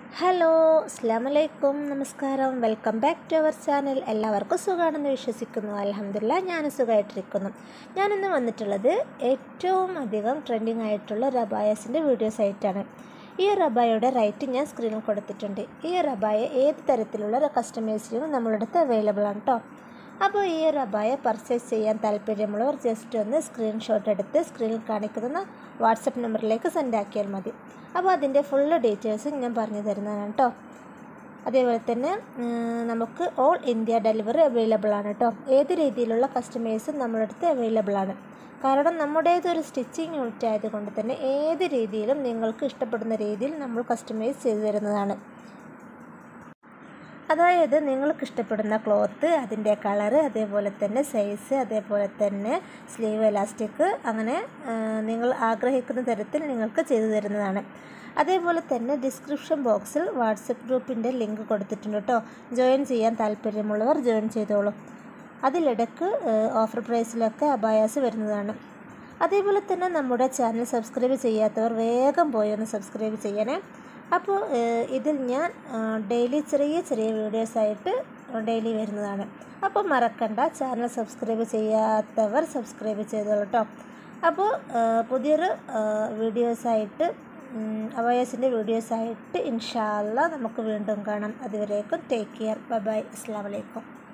hello അസ്ലാമലൈക്കും നമസ്കാരം welcome back to our channel എല്ലാവർക്കും സുഖമാണെന്ന് വിശ്വസിക്കുന്നു അലഹമില്ല ഞാൻ സുഖമായിട്ടിരിക്കുന്നു ഞാനിന്ന് വന്നിട്ടുള്ളത് ഏറ്റവും അധികം ട്രെൻഡിങ് ആയിട്ടുള്ള റബായസിൻ്റെ വീഡിയോസ് ആയിട്ടാണ് ഈ റബായയുടെ റേറ്റ് ഞാൻ സ്ക്രീനിൽ കൊടുത്തിട്ടുണ്ട് ഈ റബായ ഏത് തരത്തിലുള്ള കസ്റ്റമേഴ്സിനും നമ്മളടുത്ത് അവൈലബിൾ ആണ് കേട്ടോ അപ്പോൾ ഈ റബായ പർച്ചേസ് ചെയ്യാൻ താല്പര്യമുള്ളവർ ജസ്റ്റ് ഒന്ന് സ്ക്രീൻഷോട്ട് എടുത്ത് സ്ക്രീനിൽ കാണിക്കുന്ന വാട്സപ്പ് നമ്പറിലേക്ക് സെൻഡ് ആക്കിയാൽ മതി അപ്പോൾ അതിൻ്റെ ഫുള്ള് ഡീറ്റെയിൽസ് ഞാൻ പറഞ്ഞു തരുന്നതാണ് കേട്ടോ അതേപോലെ തന്നെ ഉം, നമുക്ക് ഓൾ ഇന്ത്യ ഡെലിവറി അവൈലബിൾ ആണ് കേട്ടോ ഏത് രീതിയിലുള്ള കസ്റ്റമേഴ്സും നമ്മുടെ അടുത്ത് അവൈലബിൾ ആണ് കാരണം നമ്മുടേതൊരു സ്റ്റിച്ചിങ് യൂണിറ്റ് ആയതുകൊണ്ട് തന്നെ ഏത് രീതിയിലും നിങ്ങൾക്ക് ഇഷ്ടപ്പെടുന്ന രീതിയിൽ നമ്മൾ കസ്റ്റമൈസ് ചെയ്തു തരുന്നതാണ് അതായത് നിങ്ങൾക്ക് ഇഷ്ടപ്പെടുന്ന ക്ലോത്ത് അതിൻ്റെ കളറ് അതേപോലെ തന്നെ സൈസ് അതേപോലെ തന്നെ സ്ലീവ് എലാസ്റ്റിക് അങ്ങനെ ആ, നിങ്ങൾ ആഗ്രഹിക്കുന്ന തരത്തിൽ നിങ്ങൾക്ക് ചെയ്തു തരുന്നതാണ് അതേപോലെ തന്നെ ഡിസ്ക്രിപ്ഷൻ ബോക്സിൽ വാട്സപ്പ് ഗ്രൂപ്പിൻ്റെ ലിങ്ക് കൊടുത്തിട്ടുണ്ട് കേട്ടോ ജോയിൻ ചെയ്യാൻ താല്പര്യമുള്ളവർ ജോയിൻ ചെയ്തോളൂ അതിലിടക്ക് ഓഫർ പ്രൈസിലൊക്കെ അബായാസ് വരുന്നതാണ് അതേപോലെ തന്നെ നമ്മുടെ ചാനൽ സബ്സ്ക്രൈബ് ചെയ്യാത്തവർ വേഗം പോയി ഒന്ന് സബ്സ്ക്രൈബ് ചെയ്യണേ അപ്പോൾ ഏഹ്, ഇതിൽ ഞാൻ ഡെയിലി ചെറിയ ചെറിയ വീഡിയോസായിട്ട് ഡെയിലി വരുന്നതാണ് അപ്പോൾ മറക്കണ്ട ചാനൽ സബ്സ്ക്രൈബ് ചെയ്യാത്തവർ സബ്സ്ക്രൈബ് ചെയ്തോളൂ കേട്ടോ അപ്പോൾ ഏഹ്, പുതിയൊരു വീഡിയോസായിട്ട് അവയസിൻ്റെ വീഡിയോസായിട്ട് ഇൻഷാല്ല നമുക്ക് വീണ്ടും കാണാം അതുവരേക്കും ടേക്ക് കെയർ ബൈ അസ്സാം വലൈക്കും